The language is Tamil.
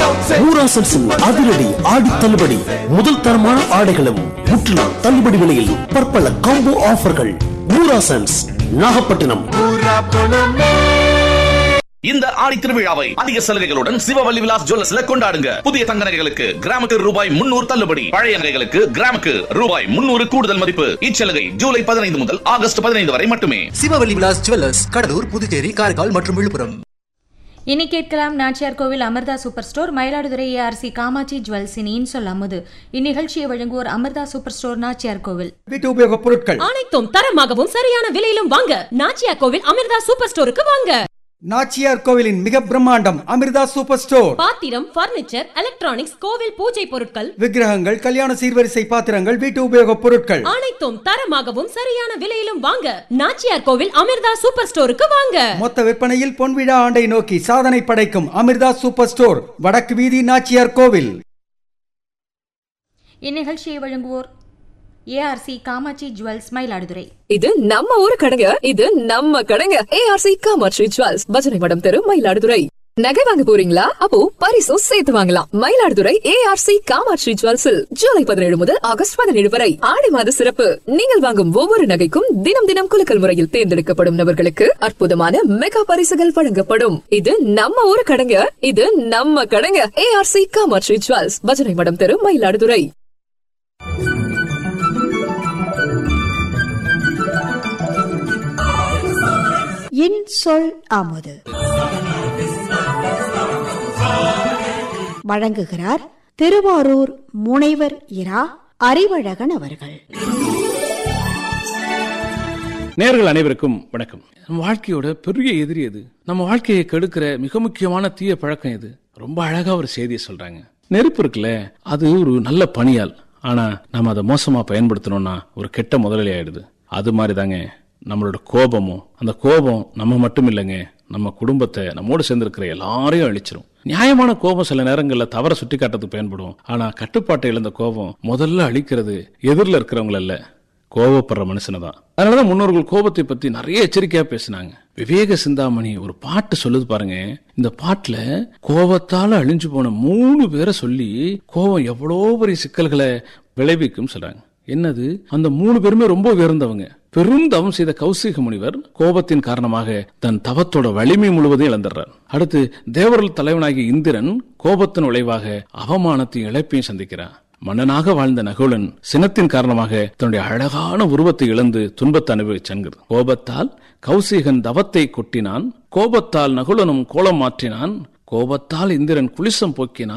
ஊராசன்ஸின் அதிரடி ஆடி தள்ளுபடி முதல் தரமான ஆடைகளும் முற்றிலும் தள்ளுபடி விலையில் பற்பல காம்போ ஆஃபர்கள் ஊராசன்ஸ் நாகப்பட்டினம் இந்த ஆடி திருவிழாவை அதிக சலுகைகளுடன் சிவவல்லி விலாஸ் ஜுவல்லர்ஸ்ல கொண்டாடுங்க புதிய தங்க நகைகளுக்கு கிராமுக்கு ரூபாய் முன்னூறு தள்ளுபடி பழைய நகைகளுக்கு கிராமுக்கு ரூபாய் முன்னூறு கூடுதல் மதிப்பு இச்சலுகை ஜூலை பதினைந்து முதல் ஆகஸ்ட் பதினைந்து வரை மட்டுமே சிவவல்லி விலாஸ் ஜுவல்லர்ஸ் கடலூர் புதுச்சேரி காரைக்கால் மற்றும் விழுப்புரம் இனி கேட்கலாம் Nachiyar Koil Amirtha super store Mayiladuthurai ARC Kamakshi ஜுவல்ஸின் இன்சொல் அமுது இந்நிகழ்ச்சியை வழங்குவோர் அமிர்தா சூப்பர் ஸ்டோர் நாச்சியார் கோவில் வீட்டு உபயோகப் பொருட்கள் அனைத்தும் தரமாகவும் சரியான விலையிலும் வாங்க நாச்சியா கோவில் அமிர்தா சூப்பர் ஸ்டோருக்கு வாங்க நாச்சியார் கோவிலின் மிக பிரம்மாண்டம் அமிர்தா சூப்பர் ஸ்டோர் பாத்திரம் பர்னிச்சர் எலக்ட்ரானிக்ஸ் கோவில் பூஜை பொருட்கள் விக்கிரகங்கள் கல்யாண சீர்வரிசை பாத்திரங்கள் வீட்டு உபயோகப் பொருட்கள் அனைத்தும் தரமாகவும் சரியான விலையிலும் வாங்க நாச்சியார் கோவில் அமிர்தா சூப்பர் ஸ்டோருக்கு வாங்க மொத்த விற்பனையில் பொன்விழா ஆண்டை நோக்கி சாதனை படைக்கும் அமிர்தா சூப்பர் ஸ்டோர் வடக்கு வீதி நாச்சியார் கோவில் இந்நிகழ்ச்சியை வழங்குவோர் ஏஆர்சி காமாட்சி ஜுவல்ஸ் மயிலாடுதுறை இது நம்ம ஊரு கடைங்க இது நம்ம கடைங்க ஏஆர்சி காமாட்சி ஜுவல்ஸ் பஜனை மடம் தெரு மயிலாடுதுறை நகை வாங்க போறீங்களா அப்போ பரிசும் சேர்த்து வாங்கலாம் மயிலாடுதுறை ஏஆர்சி காமாட்சி ஜுவல்ஸில் ஜூலை பதினேழு முதல் ஆகஸ்ட் பதினேழு வரை ஆடி மாத சிறப்பு நீங்கள் வாங்கும் ஒவ்வொரு நகைக்கும் தினம் தினம் குலுக்கல் முறையில் தேர்ந்தெடுக்கப்படும் நபர்களுக்கு அற்புதமான மெகா பரிசுகள் வழங்கப்படும் இது நம்ம ஊரு கடைங்க இது நம்ம கடைங்க ஏஆர்சி காமாட்சி ஜுவல்ஸ் பஜனை மடம் தெரு மயிலாடுதுறை என் சொல் அமுது வழங்குகிறார் திருவாரூர் முனைவர் இரா அறிவழகன் அவர்கள் நேர்கள் அனைவருக்கும் வணக்கம் நம்ம வாழ்க்கையோட பெரிய எதிரி எது நம்ம வாழ்க்கையை கெடுக்கிற மிக முக்கியமான தீய பழக்கம் எது ரொம்ப அழகா ஒரு செய்தியை சொல்றாங்க நெருப்பு இருக்குல்ல அது ஒரு நல்ல பணியால் ஆனா நம்ம அதை மோசமா பயன்படுத்தணும்னா ஒரு கெட்ட முதலாளி ஆயிடுது அது மாதிரி தாங்க நம்மளோட கோபமும் அந்த கோபம் நம்ம மட்டும் இல்லைங்க நம்ம குடும்பத்தை நம்மோடு சேர்ந்திருக்கிற எல்லாரையும் அழிச்சிரும் நியாயமான கோபம் சில நேரங்களில் தவற சுட்டி காட்டுறதுக்கு பயன்படும் ஆனா கட்டுப்பாட்டை இழந்த கோபம் முதல்ல அழிக்கிறது எதிரில் இருக்கிறவங்கள இல்ல கோபப்படுற மனுஷனை தான் அதனாலதான் முன்னோர்கள் கோபத்தை பத்தி நிறைய எச்சரிக்கையா பேசினாங்க விவேக சிந்தாமணி ஒரு பாட்டு சொல்லுது பாருங்க இந்த பாட்டுல கோபத்தால அழிஞ்சு போன மூணு பேரை சொல்லி கோபம் எவ்வளோ பெரிய சிக்கல்களை விளைவிக்கும் சொல்றாங்க என்னது அந்த மூணு பேருமே ரொம்ப உயர்ந்தவங்க பெரும் தவம் செய்த கௌசிக முனிவர் கோபத்தின் காரணமாக தன் தவத்தோட வலிமை முழுவதையும் இழந்துடுறார் அடுத்து தேவர்கள் தலைவனாகிய இந்திரன் கோபத்தின் விளைவாக அவமானத்தையும் இழப்பையும் சந்திக்கிறார் மன்னனாக வாழ்ந்த நகுலன் சினத்தின் காரணமாக தன்னுடைய அழகான உருவத்தை இழந்து துன்பத்தை அனுபவிச்சங்கிறது கோபத்தால் கௌசிகன் தவத்தை கொட்டினான் கோபத்தால் நகுலனும் கோலம் மாற்றினான் கோபத்தால் இந்திரன் குளிசம் போக்கினான்